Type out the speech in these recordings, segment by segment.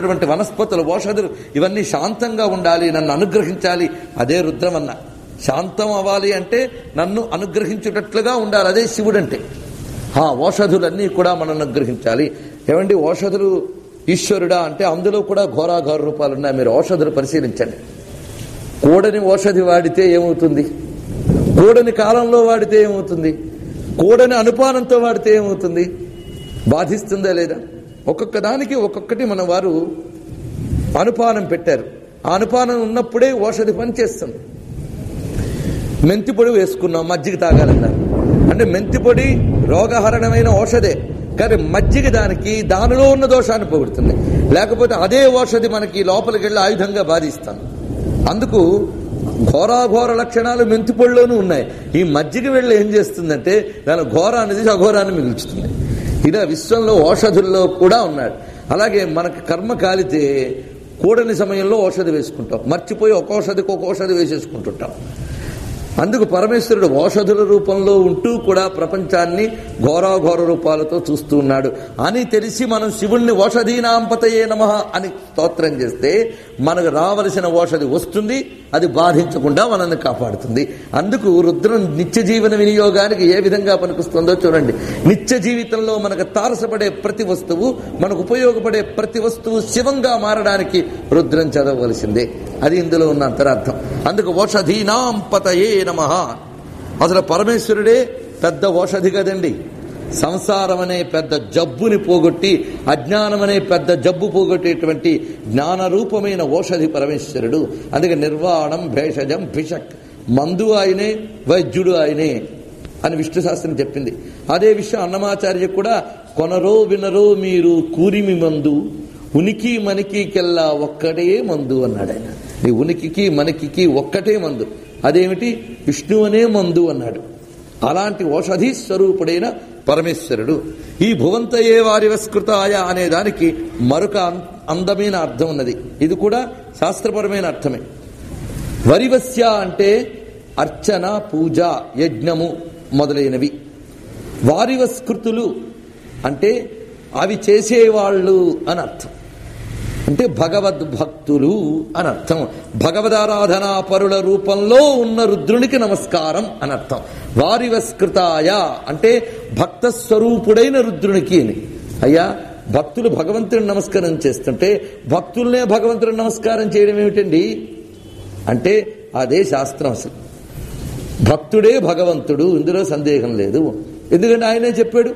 ఉన్నటువంటి వనస్పతులు ఓషధులు ఇవన్నీ శాంతంగా ఉండాలి నన్ను అనుగ్రహించాలి అదే రుద్రమన్న శాంతం అవ్వాలి అంటే నన్ను అనుగ్రహించేటట్లుగా ఉండాలి అదే శివుడు అంటే ఆ ఓషధులన్నీ కూడా మనం అనుగ్రహించాలి ఏమండి ఓషధులు ఈశ్వరుడా అంటే అందులో కూడా ఘోరాఘోర రూపాలు ఉన్నాయి మీరు ఓషధులు పరిశీలించండి కూడని ఓషధి వాడితే ఏమవుతుంది కూడని కాలంలో వాడితే ఏమవుతుంది కూడని అనుపానంతో వాడితే ఏమవుతుంది బాధిస్తుందా లేదా ఒక్కొక్క దానికి ఒక్కొక్కటి మన వారు అనుపానం పెట్టారు ఆ అనుపానం ఉన్నప్పుడే ఓషధి పనిచేస్తుంది మెంతి పొడి వేసుకున్నాం మజ్జిగ తాగాలన్నారు అంటే మెంతి పొడి రోగహరణమైన ఔషధే కానీ మజ్జిగ దానికి దానిలో ఉన్న దోషాన్ని పోగొడుతుంది లేకపోతే అదే ఔషధి మనకి లోపలికి వెళ్ళి ఆయుధంగా బాధిస్తాను అందుకు ఘోరాఘోర లక్షణాలు మెంతి పొడిలోనూ ఉన్నాయి ఈ మజ్జిగ వెళ్ళి ఏం చేస్తుందంటే దాని ఘోరాన్ని తీసి అఘోరాన్ని మిగుల్చుతుంది ఇలా విశ్వంలో ఔషధుల్లో కూడా ఉన్నాడు అలాగే మనకు కర్మ కాలితే కూడని సమయంలో ఔషధి వేసుకుంటాం మర్చిపోయి ఒక ఔషధికి ఒక ఔషధి వేసేసుకుంటుంటాం అందుకు పరమేశ్వరుడు ఔషధుల రూపంలో ఉంటూ కూడా ప్రపంచాన్ని ఘోరాఘోర రూపాలతో చూస్తూ ఉన్నాడు అని తెలిసి మనం శివుణ్ణి ఓషధీనాంపతయే నమ అని స్తోత్రం చేస్తే మనకు రావలసిన ఓషధి వస్తుంది అది బాధించకుండా మనల్ని కాపాడుతుంది అందుకు రుద్రం నిత్య జీవన వినియోగానికి ఏ విధంగా పనికొస్తుందో చూడండి నిత్య జీవితంలో మనకు తారసపడే ప్రతి వస్తువు మనకు ఉపయోగపడే ప్రతి వస్తువు శివంగా మారడానికి రుద్రం చదవవలసిందే అది ఇందులో ఉన్న అంతరార్థం అందుకు ఓషధీనాం పతయే నమ అసలు పరమేశ్వరుడే పెద్ద ఓషధి కదండి సంసారం అనే పెద్ద జబ్బుని పోగొట్టి అజ్ఞానం అనే పెద్ద జబ్బు పోగొట్టేటువంటి జ్ఞానరూపమైన ఓషధి పరమేశ్వరుడు అందుకే నిర్వాణం భేషజం భిషక్ మందు ఆయనే వైద్యుడు ఆయనే అని విష్ణు శాస్త్రం చెప్పింది అదే విషయం అన్నమాచార్య కూడా కొనరో వినరో మీరు కూరిమి మందు ఉనికి మనికికెల్లా ఒక్కటే మందు అన్నాడు ఆయన ఈ ఉనికికి మనికికి ఒక్కటే మందు అదేమిటి విష్ణు అనే మందు అన్నాడు అలాంటి ఓషధి స్వరూపుడైన పరమేశ్వరుడు ఈ భువంతయే వారివస్కృతాయ అనే దానికి మరొక అం- అందమైన అర్థం ఉన్నది ఇది కూడా శాస్త్రపరమైన అర్థమే వరివస్య అంటే అర్చన పూజ యజ్ఞము మొదలైనవి వారివస్కృతులు అంటే అవి చేసేవాళ్ళు అని అర్థం అంటే భగవద్ భక్తులు అని అర్థం భగవదారాధనా పరుల రూపంలో ఉన్న రుద్రునికి నమస్కారం అని అర్థం వారివస్కృతాయ అంటే భక్త స్వరూపుడైన రుద్రునికి అని అయ్యా భక్తులు భగవంతుని నమస్కారం చేస్తుంటే భక్తుల్నే భగవంతుని నమస్కారం చేయడం ఏమిటండి అంటే అదే శాస్త్రం అసలు భక్తుడే భగవంతుడు ఇందులో సందేహం లేదు ఎందుకంటే ఆయనే చెప్పాడు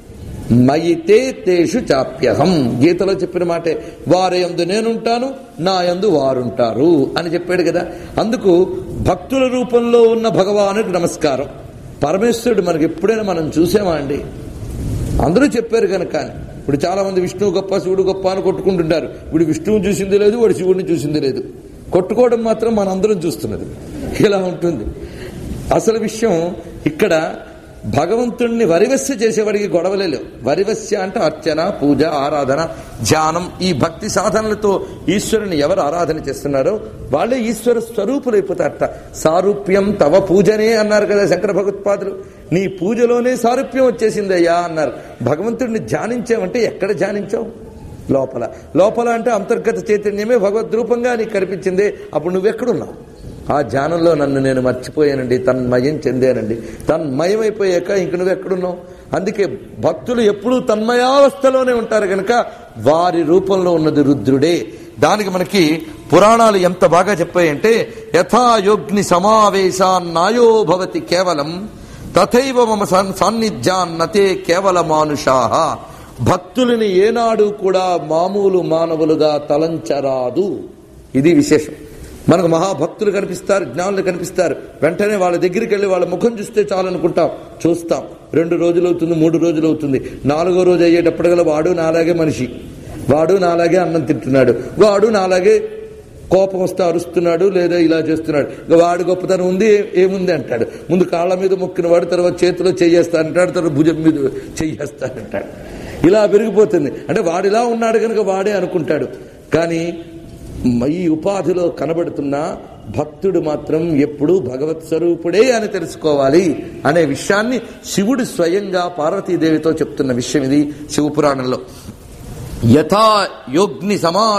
మయితే తేషు చాప్యహం గీతలో చెప్పిన మాటే వారయందు నేనుంటాను నా యందు వారుంటారు అని చెప్పాడు కదా అందుకు భక్తుల రూపంలో ఉన్న భగవానుడికి నమస్కారం పరమేశ్వరుడు మనకి ఎప్పుడైనా మనం చూసామా అండి అందరూ చెప్పారు కనుక ఇప్పుడు చాలా మంది విష్ణువు గొప్ప శివుడు గొప్ప అని కొట్టుకుంటుంటారు ఇప్పుడు విష్ణువు చూసింది లేదు వాడు శివుడిని చూసింది లేదు కొట్టుకోవడం మాత్రం మనందరం చూస్తున్నది ఇలా ఉంటుంది అసలు విషయం ఇక్కడ భగవంతుణ్ణి వరివస్య చేసేవాడికి గొడవలే లేవు వరివస్య అంటే అర్చన పూజ ఆరాధన ధ్యానం ఈ భక్తి సాధనలతో ఈశ్వరుని ఎవరు ఆరాధన చేస్తున్నారో వాళ్ళే ఈశ్వర స్వరూపులైపోతారట సారూప్యం తవ పూజనే అన్నారు కదా శంకర భగవత్పాదులు నీ పూజలోనే సారూప్యం వచ్చేసిందయ్యా అన్నారు భగవంతుడిని ధ్యానించావంటే ఎక్కడ ధ్యానించావు లోపల లోపల అంటే అంతర్గత చైతన్యమే భగవద్రూపంగా నీకు కనిపించింది అప్పుడు నువ్వెక్కడున్నావు ఆ ధ్యానంలో నన్ను నేను మర్చిపోయానండి తన్మయం చెందానండి తన్మయమైపోయాక ఇంక నువ్వు ఎక్కడున్నావు అందుకే భక్తులు ఎప్పుడూ తన్మయావస్థలోనే ఉంటారు కనుక వారి రూపంలో ఉన్నది రుద్రుడే దానికి మనకి పురాణాలు ఎంత బాగా చెప్పాయంటే యథాయోగ్ని సమావేశాన్నాయో భవతి కేవలం తథైవ మమ సన్- సాన్నిధ్యాన్నతే కేవల మానుషాహ భక్తులని ఏనాడు కూడా మామూలు మానవులుగా తలంచరాదు ఇది విశేషం మనకు మహాభక్తులు కనిపిస్తారు జ్ఞానులు కనిపిస్తారు వెంటనే వాళ్ళ దగ్గరికి వెళ్ళి వాళ్ళ ముఖం చూస్తే చాలనుకుంటాం చూస్తాం రెండు రోజులు అవుతుంది మూడు రోజులు అవుతుంది నాలుగో రోజు అయ్యేటప్పటికల్లా వాడు నాలాగే మనిషి వాడు నాలాగే అన్నం తింటున్నాడు వాడు నాలాగే కోపం వస్తే అరుస్తున్నాడు లేదా ఇలా చేస్తున్నాడు ఇక వాడి గొప్పతనం ఉంది ఏ- ఏముంది అంటాడు ముందు కాళ్ళ మీద మొక్కిన వాడు తర్వాత చేతిలో చెయ్యేస్తానంటాడు తర్వాత భుజం మీద చెయ్యేస్తానంటాడు ఇలా పెరిగిపోతుంది అంటే వాడిలా ఉన్నాడు కనుక వాడే అనుకుంటాడు కానీ ఈ ఉపాధిలో కనబడుతున్న భక్తుడు మాత్రం ఎప్పుడూ భగవత్ స్వరూపుడే అని తెలుసుకోవాలి అనే విషయాన్ని శివుడు స్వయంగా పార్వతీదేవితో చెప్తున్న విషయం ఇది శివపురాణంలో యథా యోగ్ని సమా